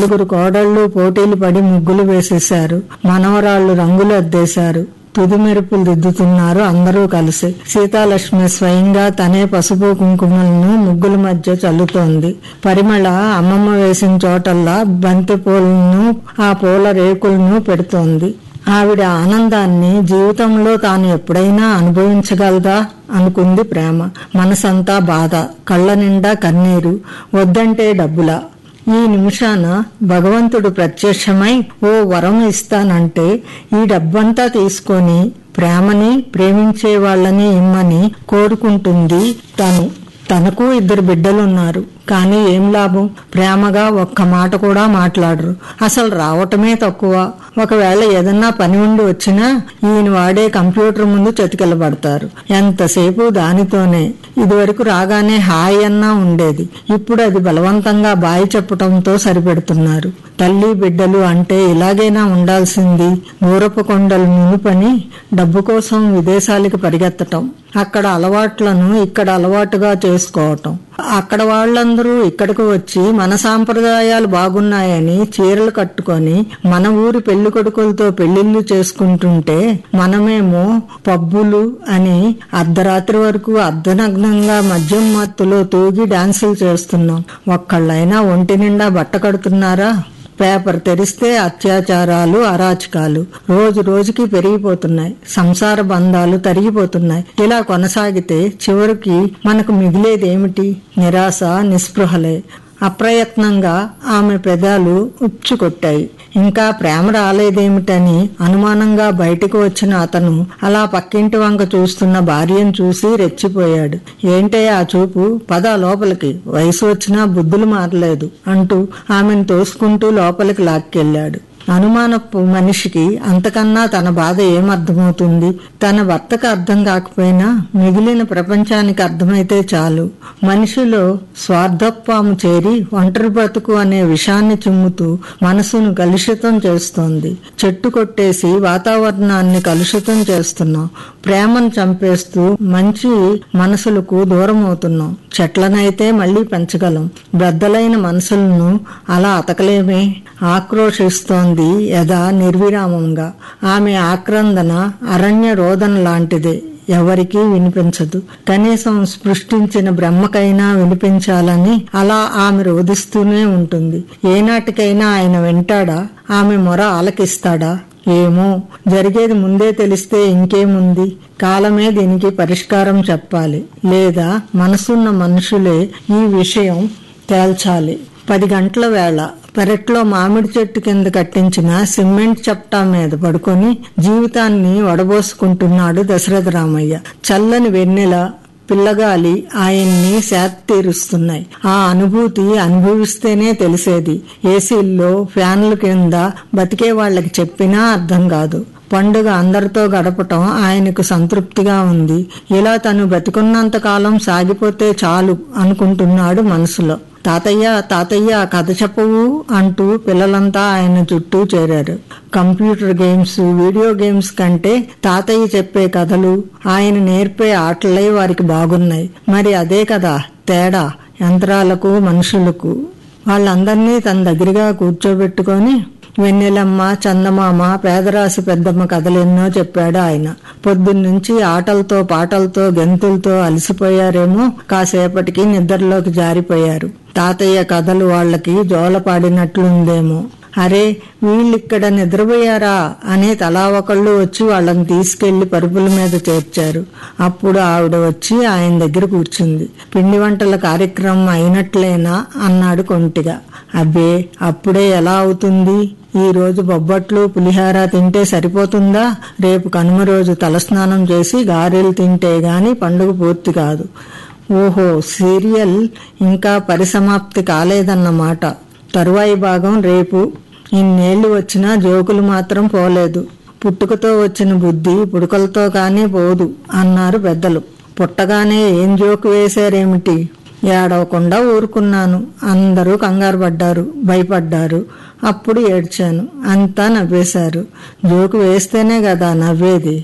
నలుగురు కోడళ్ళు పోటీలు పడి ముగ్గులు వేసేశారు మనవరాళ్లు రంగులు అద్దేశారు తుది మెరుపులు దిద్దుతున్నారు అందరూ కలిసి సీతాలక్ష్మి స్వయంగా తనే పసుపు కుంకుమలను ముగ్గుల మధ్య చల్లుతోంది పరిమళ అమ్మమ్మ వేసిన చోటల్లా బంతి పూలను ఆ పూల రేకులను పెడుతోంది ఆవిడ ఆనందాన్ని జీవితంలో తాను ఎప్పుడైనా అనుభవించగలదా అనుకుంది ప్రేమ మనసంతా బాధ కళ్ళ నిండా కన్నీరు వద్దంటే డబ్బులా ఈ నిమిషాన భగవంతుడు ప్రత్యక్షమై ఓ వరం ఇస్తానంటే ఈ డబ్బంతా తీసుకొని ప్రేమని ప్రేమించే వాళ్ళని ఇమ్మని కోరుకుంటుంది తను తనకు ఇద్దరు బిడ్డలున్నారు కానీ ఏం లాభం ప్రేమగా ఒక్క మాట కూడా మాట్లాడరు అసలు రావటమే తక్కువ ఒకవేళ ఏదన్నా పని ఉండి వచ్చినా ఈయన వాడే కంప్యూటర్ ముందు చతికిలబడతారు ఎంతసేపు దానితోనే ఇదివరకు రాగానే హాయ్ అన్నా ఉండేది ఇప్పుడు అది బలవంతంగా బాయి చెప్పటంతో సరిపెడుతున్నారు తల్లి బిడ్డలు అంటే ఇలాగైనా ఉండాల్సింది దూరపు కొండలు మునుపని డబ్బు కోసం విదేశాలకు పరిగెత్తటం అక్కడ అలవాట్లను ఇక్కడ అలవాటుగా చేసుకోవటం అక్కడ వాళ్ళందరూ ఇక్కడికి వచ్చి మన సాంప్రదాయాలు బాగున్నాయని చీరలు కట్టుకొని మన ఊరి పెళ్లి కొడుకులతో పెళ్లిళ్లు చేసుకుంటుంటే మనమేమో పబ్బులు అని అర్ధరాత్రి వరకు అర్ధనగ్నంగా మద్యం మత్తులో తూగి డాన్సులు చేస్తున్నాం ఒక్కళ్ళైనా ఒంటి నిండా బట్ట కడుతున్నారా పేపర్ తెరిస్తే అత్యాచారాలు అరాచకాలు రోజు రోజుకి పెరిగిపోతున్నాయి సంసార బంధాలు తరిగిపోతున్నాయి ఇలా కొనసాగితే చివరికి మనకు మిగిలేదేమిటి నిరాశ నిస్పృహలే అప్రయత్నంగా ఆమె పెదాలు ఉచ్చుకొట్టాయి ఇంకా ప్రేమ రాలేదేమిటని అనుమానంగా బయటకు వచ్చిన అతను అలా పక్కింటి వంక చూస్తున్న భార్యను చూసి రెచ్చిపోయాడు ఏంటే ఆ చూపు పద లోపలికి వయసు వచ్చినా బుద్ధులు మారలేదు అంటూ ఆమెను తోసుకుంటూ లోపలికి లాక్కెళ్ళాడు అనుమానపు మనిషికి అంతకన్నా తన బాధ ఏమర్థమవుతుంది తన భర్తకు అర్థం కాకపోయినా మిగిలిన ప్రపంచానికి అర్థమైతే చాలు మనిషిలో స్వార్థపాము చేరి ఒంటరి బ్రతుకు అనే విషాన్ని చిమ్ముతూ మనసును కలుషితం చేస్తోంది చెట్టు కొట్టేసి వాతావరణాన్ని కలుషితం చేస్తున్నాం ప్రేమను చంపేస్తూ మంచి మనసులకు దూరం అవుతున్నాం చెట్లనైతే మళ్లీ పెంచగలం బద్దలైన మనసులను అలా అతకలేమే ఆక్రోషిస్తోంది యథా నిర్విరామంగా ఆమె ఆక్రందన అరణ్య రోదన లాంటిదే ఎవరికీ వినిపించదు కనీసం సృష్టించిన బ్రహ్మకైనా వినిపించాలని అలా ఆమె రోధిస్తూనే ఉంటుంది ఏనాటికైనా ఆయన వింటాడా ఆమె మొర ఆలకిస్తాడా ఏమో జరిగేది ముందే తెలిస్తే ఇంకేముంది కాలమే దీనికి పరిష్కారం చెప్పాలి లేదా మనసున్న మనుషులే ఈ విషయం తేల్చాలి పది గంటల వేళ పెరట్లో మామిడి చెట్టు కింద కట్టించిన సిమెంట్ చప్టా మీద పడుకొని జీవితాన్ని వడబోసుకుంటున్నాడు దశరథ రామయ్య చల్లని వెన్నెల పిల్లగాలి ఆయన్ని శాత తీరుస్తున్నాయి ఆ అనుభూతి అనుభవిస్తేనే తెలిసేది ఏసీల్లో ఫ్యాన్ల కింద బతికే వాళ్ళకి చెప్పినా అర్థం కాదు పండుగ అందరితో గడపటం ఆయనకు సంతృప్తిగా ఉంది ఇలా తను బతికున్నంత కాలం సాగిపోతే చాలు అనుకుంటున్నాడు మనసులో తాతయ్య తాతయ్య కథ చెప్పవు అంటూ పిల్లలంతా ఆయన చుట్టూ చేరారు కంప్యూటర్ గేమ్స్ వీడియో గేమ్స్ కంటే తాతయ్య చెప్పే కథలు ఆయన నేర్పే ఆటలే వారికి బాగున్నాయి మరి అదే కదా తేడా యంత్రాలకు మనుషులకు వాళ్ళందరినీ తన దగ్గరగా కూర్చోబెట్టుకొని వెన్నెలమ్మ చందమామ పేదరాశి పెద్దమ్మ కథలెన్నో చెప్పాడు ఆయన పొద్దున్నుంచి ఆటలతో పాటలతో గెంతులతో అలసిపోయారేమో కాసేపటికి నిద్రలోకి జారిపోయారు తాతయ్య కథలు వాళ్ళకి జోలపాడినట్లుందేమో అరే వీళ్ళిక్కడ నిద్రపోయారా అనే తలా ఒకళ్ళు వచ్చి వాళ్ళని తీసుకెళ్లి పరుపుల మీద చేర్చారు అప్పుడు ఆవిడ వచ్చి ఆయన దగ్గర కూర్చుంది పిండి వంటల కార్యక్రమం అయినట్లేనా అన్నాడు కొంటిగా అబ్బే అప్పుడే ఎలా అవుతుంది ఈ రోజు బొబ్బట్లు పులిహార తింటే సరిపోతుందా రేపు కనుమ రోజు తలస్నానం చేసి గారెలు తింటే గాని పండుగ పూర్తి కాదు ఓహో సీరియల్ ఇంకా పరిసమాప్తి కాలేదన్నమాట తరువాయి భాగం రేపు ఇన్నేళ్లు వచ్చినా జోకులు మాత్రం పోలేదు పుట్టుకతో వచ్చిన బుద్ధి పుడకలతో కానీ పోదు అన్నారు పెద్దలు పుట్టగానే ఏం జోకు వేశారేమిటి ఏడవకుండా ఊరుకున్నాను అందరూ కంగారు పడ్డారు భయపడ్డారు అప్పుడు ఏడ్చాను అంతా నవ్వేశారు జోకు వేస్తేనే కదా నవ్వేది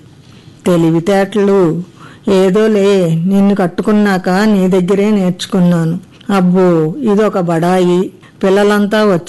తెలివితేటలు ఏదోలే నిన్ను కట్టుకున్నాక నీ దగ్గరే నేర్చుకున్నాను అబ్బో ఇదొక బడాయి పిల్లలంతా వచ్చి